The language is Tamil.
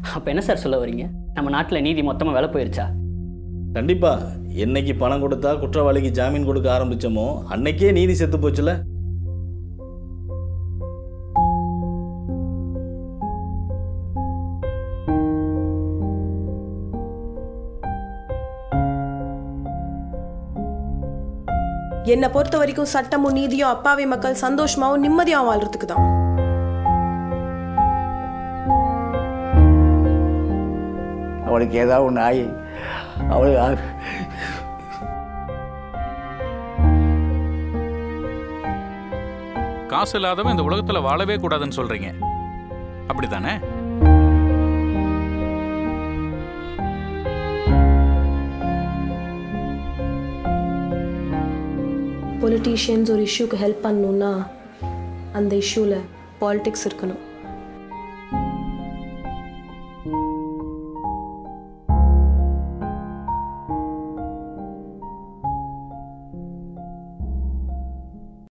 அப்போ என்ன சார் சொல்ல வரீங்க நம்ம நாட்டில் நீதி மொத்தமாக வேலை போயிருச்சா கண்டிப்பா என்னைக்கு பணம் கொடுத்தா குற்றவாளிக்கு ஜாமீன் கொடுக்க ஆரம்பிச்சோமோ அன்னைக்கே நீதி செத்து போச்சுல என்னை பொறுத்த வரைக்கும் சட்டமும் நீதியும் அப்பாவி மக்கள் சந்தோஷமாவும் நிம்மதியாகவும் வாழ்றதுக்கு தான் அவளுக்கு ஏதாவது ஒன்று ஆகி அவள் காசு இல்லாதவன் இந்த உலகத்துல வாழவே கூடாதுன்னு சொல்றீங்க அப்படிதானே பொலிட்டீஷியன்ஸ் ஒரு இஷ்யூக்கு ஹெல்ப் பண்ணணும்னா அந்த இஷ்யூவில் பாலிடிக்ஸ் இருக்கணும்